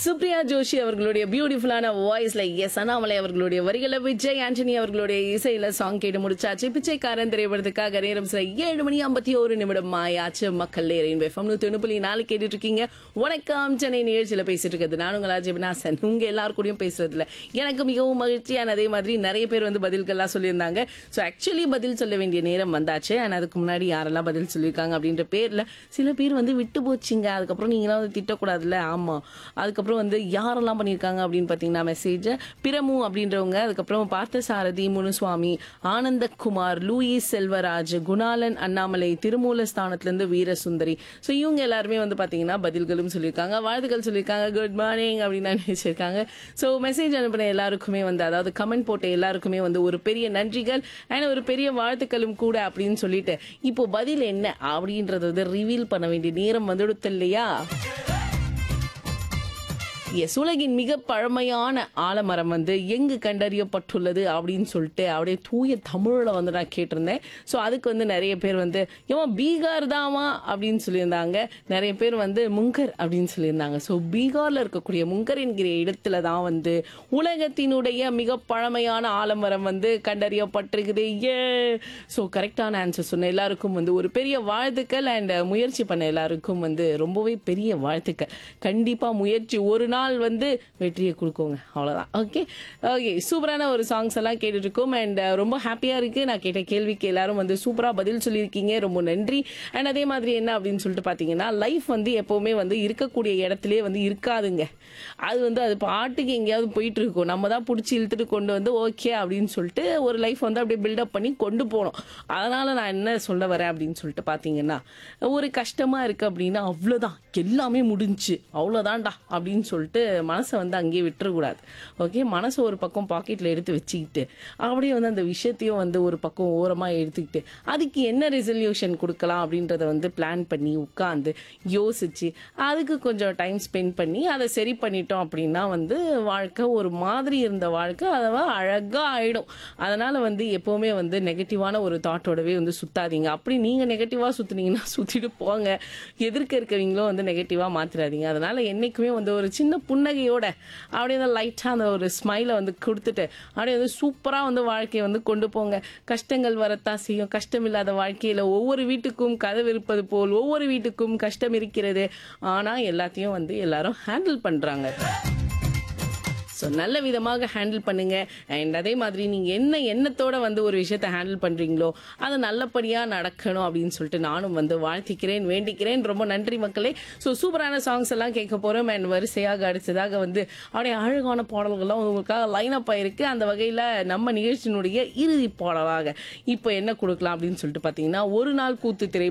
சுப்ரியா ஜோஷி அவர்களுடைய பியூட்டிஃபுல்லான வாய்ஸ்ல எஸ் அண்ணாமலை அவர்களுடைய வரிகளை விஜய் ஆண்டனி அவர்களுடைய இசையில சாங் கேட்டு முடிச்சாச்சு பிச்சைக்காரன் திரைப்படத்துக்காக நேரம் சில ஏழு மணி ஐம்பத்தி ஒரு நிமிடம் ஆயாச்சு மக்கள் நேரின் வெஃபம் நூத்தி ஒண்ணு புள்ளி நாலு கேட்டுட்டு இருக்கீங்க வணக்கம் சென்னை நிகழ்ச்சியில பேசிட்டு இருக்கிறது நான் உங்கள் அஜிபனாசன் உங்க எல்லாரு கூடயும் பேசுறதுல எனக்கு மிகவும் மகிழ்ச்சியான அதே மாதிரி நிறைய பேர் வந்து பதில்கள்லாம் சொல்லியிருந்தாங்க ஸோ ஆக்சுவலி பதில் சொல்ல வேண்டிய நேரம் வந்தாச்சு அண்ட் அதுக்கு முன்னாடி யாரெல்லாம் பதில் சொல்லியிருக்காங்க அப்படின்ற பேர்ல சில பேர் வந்து விட்டு போச்சுங்க அதுக்கப்புறம் நீங்களாம் வந்து திட்டக்கூடாதுல்ல ஆமா அதுக்கப்புறம் வந்து யாரெல்லாம் பண்ணியிருக்காங்க அப்படின்னு பார்த்தீங்கன்னா மெசேஜ் பிரமு அப்படின்றவங்க அதுக்கப்புறம் பார்த்தசாரதி முனுசுவாமி ஆனந்தகுமார் லூயிஸ் செல்வராஜ் குணாலன் அண்ணாமலை திருமூல ஸ்தானத்திலிருந்து வீரசுந்தரி ஸோ இவங்க எல்லாருமே வந்து பார்த்தீங்கன்னா பதில்களும் சொல்லியிருக்காங்க வாழ்த்துக்கள் சொல்லியிருக்காங்க குட் மார்னிங் அப்படின்னு நினைச்சிருக்காங்க ஸோ மெசேஜ் அனுப்பின எல்லாருக்குமே வந்து அதாவது கமெண்ட் போட்ட எல்லாருக்குமே வந்து ஒரு பெரிய நன்றிகள் அண்ட் ஒரு பெரிய வாழ்த்துக்களும் கூட அப்படின்னு சொல்லிட்டு இப்போ பதில் என்ன அப்படின்றத வந்து ரிவீல் பண்ண வேண்டிய நேரம் வந்துடுத்து இல்லையா எஸ் உலகின் மிக பழமையான ஆலமரம் வந்து எங்கு கண்டறியப்பட்டுள்ளது அப்படின்னு சொல்லிட்டு அப்படியே தூய தமிழில் வந்து நான் கேட்டிருந்தேன் ஸோ அதுக்கு வந்து நிறைய பேர் வந்து ஏன் பீகார் தாமா அப்படின்னு சொல்லியிருந்தாங்க நிறைய பேர் வந்து முங்கர் அப்படின்னு சொல்லியிருந்தாங்க ஸோ பீகாரில் இருக்கக்கூடிய முங்கர் என்கிற இடத்துல தான் வந்து உலகத்தினுடைய மிக பழமையான ஆலமரம் வந்து கண்டறியப்பட்டிருக்குது ஏ ஸோ கரெக்டான ஆன்சர் சொன்ன எல்லாருக்கும் வந்து ஒரு பெரிய வாழ்த்துக்கள் அண்ட் முயற்சி பண்ண எல்லாருக்கும் வந்து ரொம்பவே பெரிய வாழ்த்துக்கள் கண்டிப்பா முயற்சி ஒரு நாள் வந்து வெற்றியை கொடுக்குங்க அவ்வளவுதான் ஓகே ஓகே சூப்பரான ஒரு சாங்ஸ் எல்லாம் கேட்டுட்டு இருக்கோம் அண்ட் ரொம்ப ஹாப்பியா இருக்கு நான் கேட்ட கேள்விக்கு எல்லாரும் வந்து சூப்பரா பதில் சொல்லியிருக்கீங்க ரொம்ப நன்றி அண்ட் அதே மாதிரி என்ன அப்படின்னு சொல்லிட்டு பாத்தீங்கன்னா லைஃப் வந்து எப்பவுமே வந்து இருக்கக்கூடிய இடத்துலயே வந்து இருக்காதுங்க அது வந்து அது பாட்டுக்கு எங்கேயாவது போயிட்டு இருக்கும் நம்ம தான் பிடிச்சி இழுத்துட்டு கொண்டு வந்து ஓகே அப்படின்னு சொல்லிட்டு ஒரு லைஃப் வந்து அப்படியே பில்டப் பண்ணி கொண்டு போகணும் அதனால நான் என்ன சொல்ல வரேன் அப்படின்னு சொல்லிட்டு பாத்தீங்கன்னா ஒரு கஷ்டமா இருக்கு அப்படின்னா அவ்வளவுதான் எல்லாமே முடிஞ்சு அவ்வளவுதான்டா அப்படின்னு சொல்லிட்டு மனசை வந்து அங்கேயே விட்டுறக்கூடாது ஓகே மனசை ஒரு பக்கம் பாக்கெட்ல எடுத்து வச்சுக்கிட்டு அப்படியே வந்து அந்த விஷயத்தையும் வந்து ஒரு பக்கம் ஓரமா எடுத்துக்கிட்டு அதுக்கு என்ன ரெசல்யூஷன் கொடுக்கலாம் அப்படின்றத வந்து பிளான் பண்ணி உட்காந்து யோசிச்சு அதுக்கு கொஞ்சம் டைம் ஸ்பெண்ட் பண்ணி அதை சரி பண்ணிட்டோம் அப்படின்னா வந்து வாழ்க்கை ஒரு மாதிரி இருந்த வாழ்க்கை அதவா அழகா ஆயிடும் அதனால வந்து எப்பவுமே வந்து நெகட்டிவான ஒரு தாட்டோடவே வந்து சுத்தாதீங்க அப்படி நீங்க நெகட்டிவா சுத்துனீங்கன்னா சுத்திட்டு போங்க எதிர்க்க இருக்கவங்களும் வந்து நெகட்டிவா மாத்திராதீங்க அதனால என்னைக்குமே வந்து ஒரு சின்ன புன்னகையோட அப்படியே அந்த லைட்டா அந்த ஒரு ஸ்மைலை வந்து கொடுத்துட்டு அப்படியே வந்து சூப்பரா வந்து வாழ்க்கையை வந்து கொண்டு போங்க கஷ்டங்கள் வரத்தான் செய்யும் கஷ்டம் இல்லாத வாழ்க்கையில ஒவ்வொரு வீட்டுக்கும் கதவு இருப்பது போல் ஒவ்வொரு வீட்டுக்கும் கஷ்டம் இருக்கிறது ஆனா எல்லாத்தையும் வந்து எல்லாரும் ஹேண்டில் பண்றாங்க ஸோ நல்ல விதமாக ஹேண்டில் பண்ணுங்க அண்ட் அதே மாதிரி நீங்கள் என்ன எண்ணத்தோட வந்து ஒரு விஷயத்தை ஹேண்டில் பண்ணுறீங்களோ அது நல்லபடியாக நடக்கணும் அப்படின்னு சொல்லிட்டு நானும் வந்து வாழ்த்திக்கிறேன் வேண்டிக்கிறேன் ரொம்ப நன்றி மக்களே ஸோ சூப்பரான சாங்ஸ் எல்லாம் கேட்க போகிறோம் அண்ட் வரிசையாக அடுத்ததாக வந்து அப்படியே அழகான பாடல்கள்லாம் உங்களுக்காக லைன் அப் ஆயிருக்கு அந்த வகையில் நம்ம நிகழ்ச்சியினுடைய இறுதி பாடலாக இப்போ என்ன கொடுக்கலாம் அப்படின்னு சொல்லிட்டு பார்த்தீங்கன்னா ஒரு நாள் கூத்து திரை